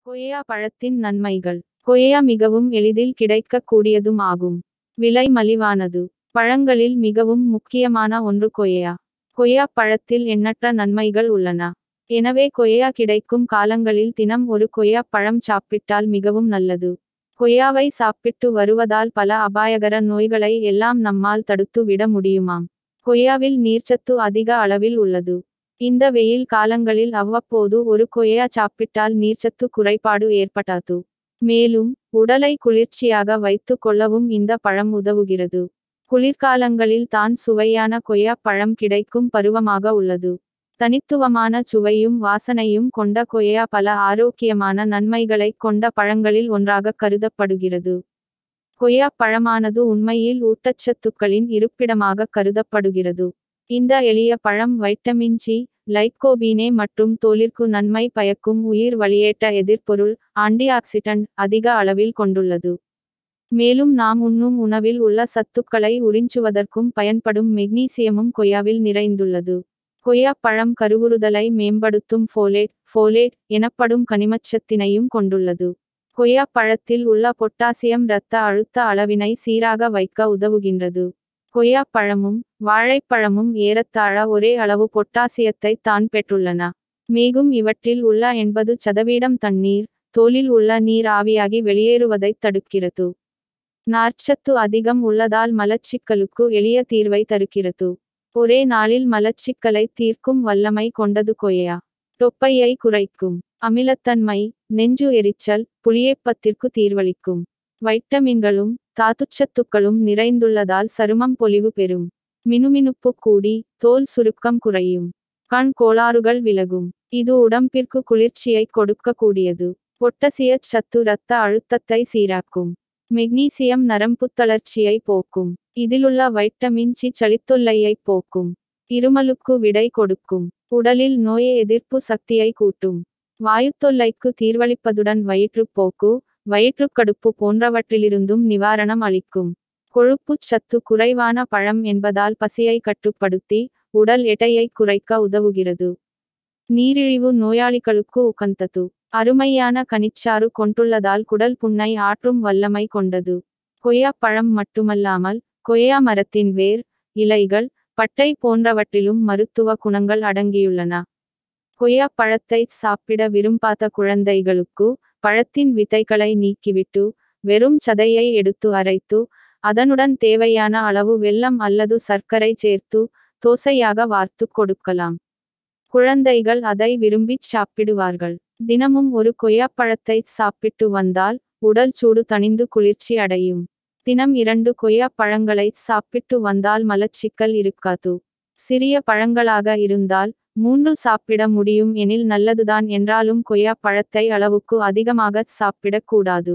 கொய்யா பழத்தின் நன்மைகள் கொய்யா மிகவும் எளிதில் கிடைக்கக்கூடியதும் ஆகும் விலை மலிவானது பழங்களில் மிகவும் முக்கியமான ஒன்று கொய்யா கொய்யா பழத்தில் எண்ணற்ற நன்மைகள் உள்ளன எனவே கொய்யா கிடைக்கும் காலங்களில் தினம் ஒரு கொய்யா பழம் சாப்பிட்டால் மிகவும் நல்லது கொய்யாவை சாப்பிட்டு வருவதால் பல அபாயகர நோய்களை எல்லாம் நம்மால் தடுத்து விட முடியுமாம் கொய்யாவில் நீர்ச்சத்து அதிக அளவில் உள்ளது இந்த வெயில் காலங்களில் அவ்வப்போது ஒரு கொய்யா சாப்பிட்டால் நீர்ச்சத்து குறைபாடு ஏற்பட்டாது மேலும் உடலை குளிர்ச்சியாக வைத்துக் கொள்ளவும் இந்த பழம் உதவுகிறது குளிர்காலங்களில் தான் சுவையான கொய்யா பழம் கிடைக்கும் பருவமாக உள்ளது தனித்துவமான சுவையும் வாசனையும் கொண்ட கொய்யா பல ஆரோக்கியமான நன்மைகளை கொண்ட பழங்களில் ஒன்றாக கருதப்படுகிறது கொய்யா பழமானது உண்மையில் ஊட்டச்சத்துக்களின் இருப்பிடமாக கருதப்படுகிறது இந்த எளிய பழம் வைட்டமின் சி லைக்கோபீனே மற்றும் தோலிற்கு நன்மை பயக்கும் உயிர் வெளியேற்ற எதிர்ப்பொருள் ஆன்டிஆக்சிடன்ட் அதிக அளவில் கொண்டுள்ளது மேலும் நாம் உண்ணும் உணவில் உள்ள சத்துக்களை உறிஞ்சுவதற்கும் பயன்படும் மெக்னீசியமும் கொய்யாவில் நிறைந்துள்ளது கொய்யா பழம் கருவுறுதலை மேம்படுத்தும் ஃபோலேட் ஃபோலேட் எனப்படும் கனிமச்சத்தினையும் கொண்டுள்ளது கொய்யா பழத்தில் உள்ள பொட்டாசியம் இரத்த அழுத்த அளவினை சீராக வைக்க உதவுகின்றது கொய்யா பழமும் வாழைப்பழமும் ஏறத்தாழ ஒரே அளவு பொட்டாசியத்தை தான் பெற்றுள்ளன மேலும் இவற்றில் உள்ள எண்பது சதவீதம் தண்ணீர் தோலில் உள்ள நீர் ஆவியாகி வெளியேறுவதை தடுக்கிறது நார்ச்சத்து அதிகம் உள்ளதால் மலச்சிக்கலுக்கு எளிய தீர்வை தருகிறது ஒரே நாளில் மலச்சிக்கலை தீர்க்கும் வல்லமை கொண்டது கொய்யா தொப்பையை குறைக்கும் அமிலத்தன்மை நெஞ்சு எரிச்சல் புளியேப்பத்திற்கு தீர்வளிக்கும் வைட்டமின்களும் தாதுச்சத்துக்களும் நிறைந்துள்ளதால் சருமம் பொலிவு பெறும் மினுமினுப்பு கூடி தோல் சுருக்கம் குறையும் கண் கோளாறுகள் விலகும் இது உடம்பிற்கு குளிர்ச்சியை கொடுக்கக்கூடியது பொட்டசிய சத்து இரத்த அழுத்தத்தை சீராக்கும் மெக்னீசியம் நரம்பு தளர்ச்சியை போக்கும் இதிலுள்ள வைட்டமின் சி சளித்தொல்லையை போக்கும் இருமலுக்கு விடை கொடுக்கும் உடலில் நோய் எதிர்ப்பு சக்தியை கூட்டும் வாயுத்தொல்லைக்கு தீர்வளிப்பதுடன் வயிற்றுப்போக்கு வயிற்றுக்கடுப்பு போன்றவற்றிலிருந்தும் நிவாரணம் அளிக்கும் கொழுப்புச் சத்து குறைவான பழம் என்பதால் பசியை கட்டுப்படுத்தி உடல் எடையை குறைக்க உதவுகிறது நீரிழிவு நோயாளிகளுக்கு உகந்தது அருமையான கனிச்சாறு கொண்டுள்ளதால் குடல் புண்ணை ஆற்றும் வல்லமை கொண்டது கொய்யா பழம் மட்டுமல்லாமல் கொய்யா மரத்தின் வேர் இலைகள் பட்டை போன்றவற்றிலும் மருத்துவ குணங்கள் அடங்கியுள்ளன கொய்யா பழத்தை சாப்பிட விரும்பாத குழந்தைகளுக்கு பழத்தின் விதைகளை நீக்கிவிட்டு வெறும் சதையை எடுத்து அரைத்து அதனுடன் தேவையான அளவு வெல்லம் அல்லது சர்க்கரை சேர்த்து தோசையாக வார்த்து கொடுக்கலாம் குழந்தைகள் அதை விரும்பிச் சாப்பிடுவார்கள் தினமும் ஒரு கொய்யாப்பழத்தை சாப்பிட்டு வந்தால் உடல் சூடு தணிந்து குளிர்ச்சி அடையும் தினம் இரண்டு கொய்யா பழங்களை சாப்பிட்டு வந்தால் மலச்சிக்கல் இருக்காது சிறிய பழங்களாக இருந்தால் மூன்று சாப்பிட முடியும் எனில் நல்லதுதான் என்றாலும் கொய்யா பழத்தை அளவுக்கு அதிகமாக சாப்பிடக்கூடாது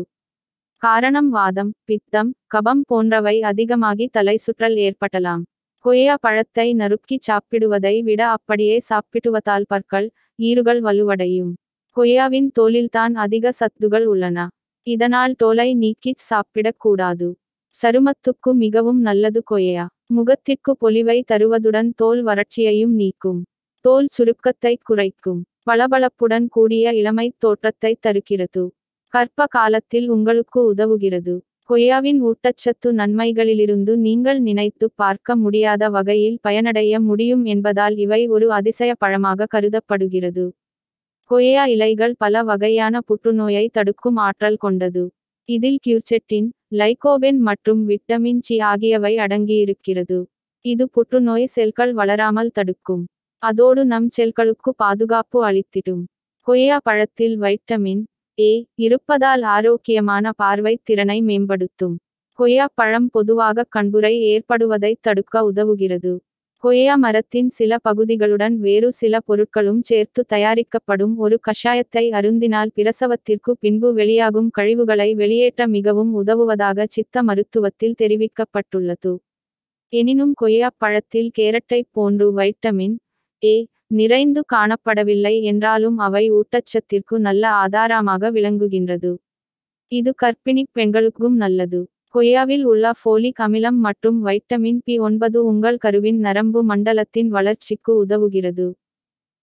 காரணம் வாதம் பித்தம் கபம் போன்றவை அதிகமாகி தலை சுற்றல் ஏற்படலாம் கொய்யா பழத்தை நறுக்கி சாப்பிடுவதை விட அப்படியே சாப்பிடுவதால் பற்கள் ஈறுகள் வலுவடையும் கொய்யாவின் தோலில்தான் அதிக சத்துகள் உள்ளன இதனால் தோலை நீக்கிச் சாப்பிடக்கூடாது சருமத்துக்கு மிகவும் நல்லது கொய்யா முகத்திற்கு பொலிவை தருவதுடன் தோல் வறட்சியையும் நீக்கும் தோல் சுருக்கத்தை குறைக்கும் பளபளப்புடன் கூடிய இளமை தோற்றத்தை தருகிறது கற்ப காலத்தில் உங்களுக்கு உதவுகிறது கொய்யாவின் ஊட்டச்சத்து நன்மைகளிலிருந்து நீங்கள் நினைத்து பார்க்க முடியாத வகையில் பயனடைய முடியும் என்பதால் இவை ஒரு அதிசய பழமாக கருதப்படுகிறது கொய்யா இலைகள் பல வகையான புற்றுநோயை தடுக்கும் ஆற்றல் கொண்டது இதில் கியூர்செட்டின் லைகோபென் மற்றும் விட்டமின் சி ஆகியவை அடங்கியிருக்கிறது இது புற்றுநோய் செல்கள் வளராமல் தடுக்கும் அதோடு நம் செல்களுக்கு பாதுகாப்பு அளித்திடும் கொய்யா பழத்தில் வைட்டமின் ஏ இருப்பதால் ஆரோக்கியமான பார்வை திறனை மேம்படுத்தும் கொய்யா பழம் பொதுவாக கண்புரை ஏற்படுவதை தடுக்க உதவுகிறது கொய்யா மரத்தின் சில பகுதிகளுடன் வேறு சில பொருட்களும் சேர்த்து தயாரிக்கப்படும் ஒரு கஷாயத்தை அருந்தினால் பிரசவத்திற்கு பின்பு வெளியாகும் கழிவுகளை வெளியேற்ற மிகவும் உதவுவதாக சித்த மருத்துவத்தில் தெரிவிக்கப்பட்டுள்ளது எனினும் கொய்யா பழத்தில் கேரட்டை போன்று வைட்டமின் ஏ நிறைந்து காணப்படவில்லை என்றாலும் அவை ஊட்டச்சத்திற்கு நல்ல ஆதாரமாக விளங்குகின்றது இது கர்ப்பிணி பெண்களுக்கும் நல்லது கொய்யாவில் உள்ள ஃபோலிக் அமிலம் மற்றும் வைட்டமின் பி ஒன்பது உங்கள் கருவின் நரம்பு மண்டலத்தின் வளர்ச்சிக்கு உதவுகிறது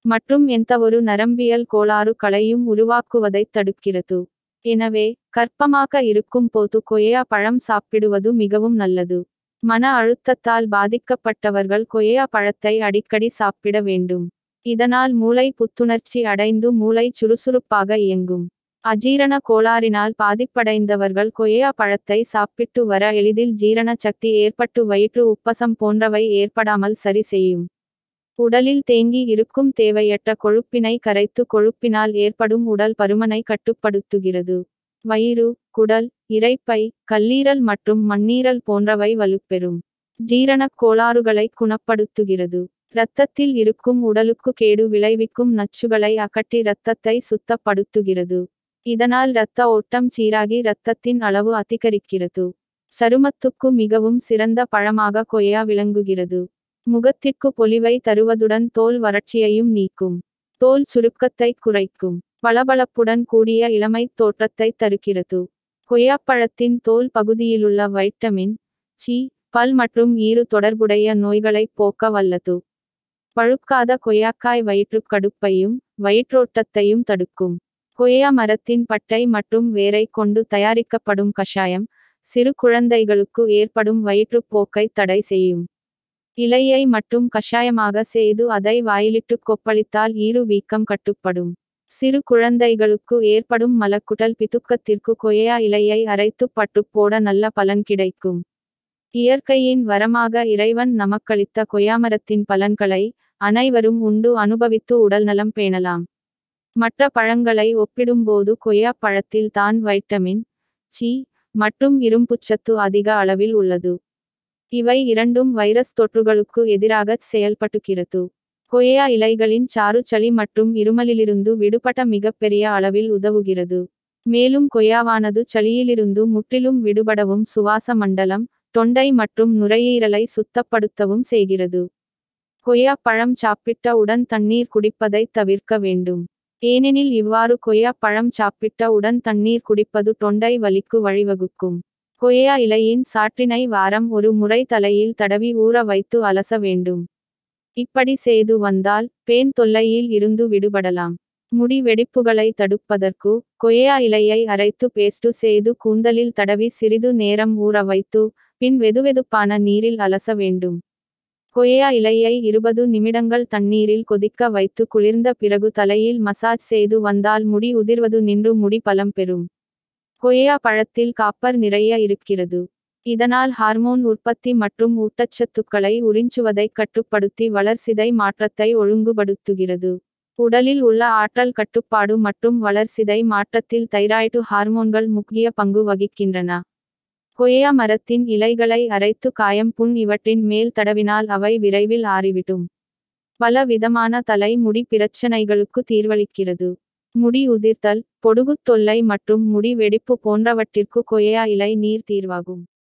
மற்றும் எந்தவொரு நரம்பியல் கோளாறுகளையும் உருவாக்குவதைத் தடுக்கிறது எனவே கர்ப்பமாக இருக்கும் போது கொய்யா பழம் சாப்பிடுவது மிகவும் நல்லது மன அழுத்தத்தால் பாதிக்கப்பட்டவர்கள் கொய்யா பழத்தை அடிக்கடி சாப்பிட வேண்டும் இதனால் மூளை புத்துணர்ச்சி அடைந்து மூளை சுறுசுறுப்பாக இயங்கும் அஜீரண கோளாறினால் பாதிப்படைந்தவர்கள் கொய்யா பழத்தை சாப்பிட்டு வர எளிதில் ஜீரண சக்தி ஏற்பட்டு வயிற்று உப்பசம் போன்றவை ஏற்படாமல் சரி செய்யும் உடலில் தேங்கி இருக்கும் தேவையற்ற கொழுப்பினை கரைத்து கொழுப்பினால் ஏற்படும் உடல் பருமனை கட்டுப்படுத்துகிறது வயிறு குடல் இரைப்பை கல்லீரல் மற்றும் மண்ணீரல் போன்றவை வலுப்பெறும் ஜீரணக் கோளாறுகளை குணப்படுத்துகிறது இரத்தத்தில் இருக்கும் உடலுக்கு கேடு விளைவிக்கும் நச்சுகளை அகற்றி இரத்தத்தை சுத்தப்படுத்துகிறது இதனால் இரத்த ஓட்டம் சீராகி இரத்தத்தின் அளவு அதிகரிக்கிறது சருமத்துக்கு மிகவும் சிறந்த பழமாக கொய்யா விளங்குகிறது முகத்திற்கு பொலிவை தருவதுடன் தோல் வறட்சியையும் நீக்கும் தோல் சுருக்கத்தை குறைக்கும் பளபளப்புடன் கூடிய இளமை தோற்றத்தை தருகிறது கொய்யாப்பழத்தின் தோல் பகுதியிலுள்ள வைட்டமின் சி பல் மற்றும் ஈறு தொடர்புடைய நோய்களை போக்க வல்லது பழுக்காத கொய்யாக்காய் வயிற்றுக் கடுப்பையும் வயிற்றோட்டத்தையும் தடுக்கும் கொய்யா மரத்தின் பட்டை மற்றும் வேரை கொண்டு தயாரிக்கப்படும் கஷாயம் சிறு குழந்தைகளுக்கு ஏற்படும் வயிற்றுப்போக்கை தடை செய்யும் இலையை மட்டும் கஷாயமாக செய்து அதை வாயிலிட்டு கொப்பளித்தால் ஈறு வீக்கம் கட்டுப்படும் சிறு குழந்தைகளுக்கு ஏற்படும் மலக்குடல் பிதுக்கத்திற்கு கொய்யா இலையை அரைத்து பட்டு போட நல்ல பலன் கிடைக்கும் இயற்கையின் வரமாக இறைவன் நமக்களித்த கொய்யாமரத்தின் பலன்களை அனைவரும் உண்டு அனுபவித்து உடல்நலம் பேணலாம் மற்ற பழங்களை ஒப்பிடும்போது கொய்யா பழத்தில் தான் வைட்டமின் சி மற்றும் இரும்புச்சத்து அதிக அளவில் உள்ளது இவை இரண்டும் வைரஸ் தொற்றுகளுக்கு எதிராக செயல்பட்டுகிறது கொய்யா இலைகளின் சாறு சளி மற்றும் இருமலிலிருந்து விடுபட மிகப்பெரிய அளவில் உதவுகிறது மேலும் கொய்யாவானது சளியிலிருந்து முற்றிலும் விடுபடவும் சுவாச மண்டலம் தொண்டை மற்றும் நுரையீரலை சுத்தப்படுத்தவும் செய்கிறது கொய்யா பழம் சாப்பிட்ட உடன் தண்ணீர் குடிப்பதை தவிர்க்க வேண்டும் ஏனெனில் இவ்வாறு கொய்யா பழம் சாப்பிட்ட உடன் தண்ணீர் குடிப்பது தொண்டை வலிக்கு வழிவகுக்கும் கொய்யா இலையின் சாற்றினை வாரம் ஒரு முறை தலையில் தடவி ஊற வைத்து அலச வேண்டும் இப்படி செய்து வந்தால் பேன் தொல்லையில் இருந்து விடுபடலாம் முடி வெடிப்புகளை தடுப்பதற்கு கொய்யா இலையை அரைத்து பேஸ்டு செய்து கூந்தலில் தடவி சிறிது நேரம் ஊற வைத்து பின் வெதுவெதுப்பான நீரில் அலச வேண்டும் கொய்யா இலையை இருபது நிமிடங்கள் தண்ணீரில் கொதிக்க வைத்து குளிர்ந்த பிறகு தலையில் மசாஜ் செய்து வந்தால் முடி உதிர்வது நின்று முடி பலம் பெறும் கொய்யா பழத்தில் காப்பர் நிறைய இருக்கிறது இதனால் ஹார்மோன் உற்பத்தி மற்றும் ஊட்டச்சத்துக்களை உறிஞ்சுவதை கட்டுப்படுத்தி வளர்சிதை மாற்றத்தை ஒழுங்குபடுத்துகிறது உடலில் உள்ள ஆற்றல் கட்டுப்பாடு மற்றும் வளர்சிதை மாற்றத்தில் தைராய்டு ஹார்மோன்கள் முக்கிய பங்கு வகிக்கின்றன கொய்யா மரத்தின் இலைகளை அரைத்து காயம் புண் இவற்றின் மேல் தடவினால் அவை விரைவில் ஆறிவிடும் பல விதமான தலை முடி பிரச்சனைகளுக்கு தீர்வளிக்கிறது முடி உதிர்த்தல் பொடுகுத் தொல்லை மற்றும் முடி வெடிப்பு போன்றவற்றிற்கு கொய்யா இலை நீர் தீர்வாகும்